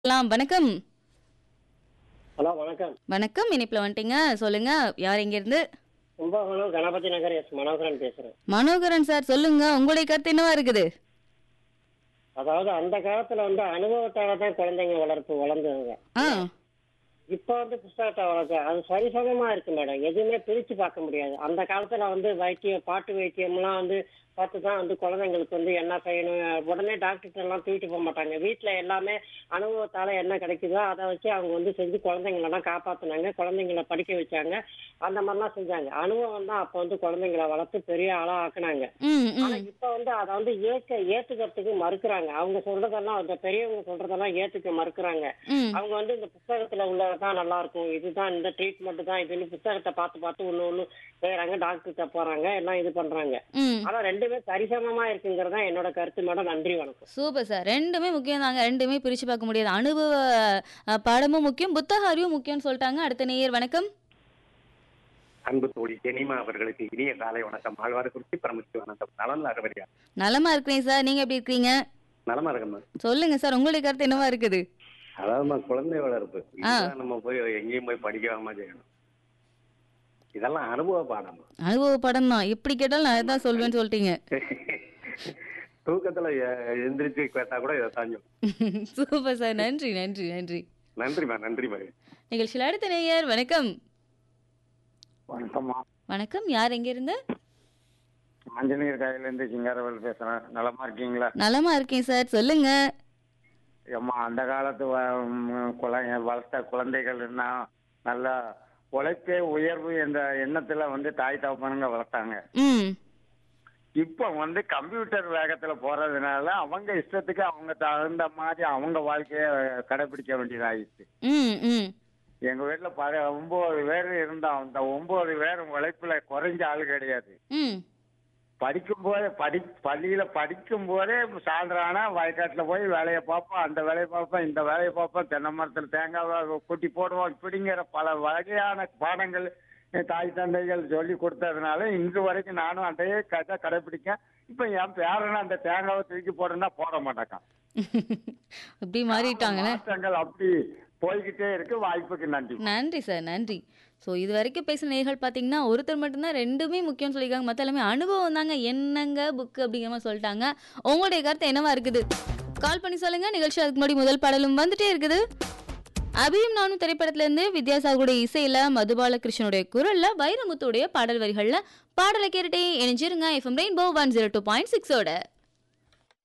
லாம் வணக்கம் ஹலோ வணக்கம் வணக்கம் இனிப்புல வந்துட்டீங்க சொல்லுங்க யார் எங்க இருந்து கும்பகோணம் கணபதி நகர் எஸ் மனோகரன் பேசுறேன் மனோகரன் சார் சொல்லுங்க உங்களுடைய கருத்து என்னவா இருக்குது அதாவது அந்த காலத்துல வந்து அனுபவத்தால தான் குழந்தைங்க வளர்ப்பு வளர்ந்ததுங்க ஆ இப்ப வந்து புஸ்தகத்தை வளர்க்க அது சரிசமமா இருக்கு மேடம் எதுவுமே பிரிச்சு பார்க்க முடியாது அந்த காலத்துல வந்து வைத்தியம் பாட்டு வைத்தியம்லாம் வந்து பார்த்து தான் வந்து குழந்தைங்களுக்கு வந்து என்ன செய்யணும் உடனே டாக்டர்கிட்ட எல்லாம் தூக்கிட்டு போக மாட்டாங்க வீட்டுல எல்லாமே அனுபவத்தால என்ன கிடைக்குதோ அதை வச்சு அவங்க வந்து செஞ்சு குழந்தைங்களெல்லாம் காப்பாத்துனாங்க குழந்தைங்கள படிக்க வச்சாங்க அந்த மாதிரிலாம் செஞ்சாங்க அனுபவம் தான் அப்ப வந்து குழந்தைங்கள வளர்த்து பெரிய ஆளா ஆக்குனாங்க ம் ஆனா ம் இப்ப வந்து அதை வந்து ஏற்க ஏத்துக்கிறதுக்கு மறுக்கிறாங்க அவங்க சொல்றதெல்லாம் அந்த பெரியவங்க சொல்றதெல்லாம் ஏத்துக்க மறுக்கிறாங்க ம் அவங்க வந்து இந்த புத்தகத்துல உள்ளதான் நல்லா இருக்கும் இதுதான் இந்த ட்ரீட்மெண்ட் தான் இதுன்னு புத்தகத்தை பார்த்து பார்த்து ஒண்ணு ஒண்ணு செய்யறாங்க டாக்டர்கிட்ட போறாங்க எல்லாம் இது பண்றாங்க ம் ஆனா ரெண்டுமே சரிசமமா இருக்குங்கிறது தான் என்னோட கருத்து மேடம் நன்றி வணக்கம் சூப்பர் சார் ரெண்டுமே முக்கியம் தாங்க ரெண்டுமே பிரிச்சு பார்க்க முடியாது அனுபவ அ, பாடமும் முக்கியம் புத்தக அறிவும் முக்கியம்னு சொல்லிட்டாங்க அடுத்த நேயர் வணக்கம் அன்பு தோழி ஜெனிமா அவர்களுக்கு இனிய காலை வணக்கம் ஆழ்வார்குறிச்சி பரமசி வணக்கம் நலன் அகவரியா நலமா இருக்கிறேன் சார் நீங்க எப்படி இருக்கீங்க நலமா இருக்கம்மா சொல்லுங்க சார் உங்களுடைய கருத்து என்னவா இருக்குது அதாவதுமா குழந்தை வளர்ப்பு ஆ. இதுதான் நம்ம போய் எங்கேயும் போய் படிக்காம செய்யணும் இதெல்லாம் அனுபவ பாடம் அனுபவ படம் தான் எப்படி கேட்டாலும் நான் தான் சொல்வேன்னு சொல்லிட்டீங்க தூக்கத்துல எ- எந்திரிச்சு கேட்டா கூட இதை தாஞ்சும் சூப்பர் சார் நன்றி நன்றி நன்றி நன்றிம்மா நன்றிம்மா நிகழ்ச்சியில் அடுத்த நேயர் வணக்கம் வணக்கம்மா வணக்கம் யார் எங்க இருந்து மஞ்சநீர் காயிலேருந்து சிங்காரவேல் பேசுறேன் நலமா இருக்கீங்களா நலமா இருக்கேன் சார் சொல்லுங்க ஏம்மா அந்த காலத்து வ- ம், குழந்தை வளர்த்த குழந்தைகள்னா நல்லா உழைப்பே உயர்வு என்ற எண்ணத்துல வந்து தாய் தகப்பனுங்க வளர்த்தாங்க ம் இப்போ வந்து கம்ப்யூட்டர் வேகத்துல போறதுனால அவங்க இஷ்டத்துக்கு அவங்க தகுந்த மாதிரி அவங்க வாழ்க்கைய கடைபிடிக்க வேண்டியதாயிடுச்சு ம் ம் எங்க வீட்டுல பல ஒன்பது பேர் இருந்தோம் அந்த ஒன்பது பேர் உழைப்புல குறைஞ்ச ஆள் கிடையாது ம் படிக்கும் போதே படி பள்ளியில படிக்கும் போதே சாயந்தரம் ஆனா வயக்காட்டுல போய் வேலையை பார்ப்போம் அந்த வேலையை பார்ப்போம் இந்த வேலையை பார்ப்போம் தென்னை மரத்துல தேங்காய் கொட்டி போடுவோம் இப்படிங்கிற பல வகையான பாடங்கள் என் தாய் தந்தைகள் சொல்லி கொடுத்ததுனால இன்று வரைக்கும் நானும் அதையே கதை கடைபிடிக்கேன் இப்ப என் பேரனை அந்த தேங்காவை தூக்கி போடுன்னா போட மாட்டேக்கான் இப்படி மாறிட்டாங்களே மாற்றங்கள் அப்படி போய்கிட்டே இருக்கு வாய்ப்புக்கு நன்றி நன்றி சார் நன்றி ஸோ இது வரைக்கும் பேசின நேர்கள் பார்த்தீங்கன்னா ஒருத்தர் மட்டும்தான் ரெண்டுமே முக்கியம்னு சொல்லியிருக்காங்க மற்ற எல்லாமே அனுபவம் தாங்க என்னங்க புக்கு அப்படிங்கிற மாதிரி சொல்லிட்டாங்க உங்களுடைய கருத்து என்னவா இருக்குது கால் பண்ணி சொல்லுங்க நிகழ்ச்சி அதுக்கு முன்னாடி முதல் பாடலும் வந்துட்டே இருக்குது அபியும் நானும் திரைப்படத்திலேருந்து வித்யாசாகருடைய இசையில மதுபாலகிருஷ்ணனுடைய குரல்ல வைரமுத்துடைய பாடல் வரிகள்ல பாடலை கேட்டுட்டே இணைஞ்சிருங்க FM Rainbow one zero two point சிக்ஸோட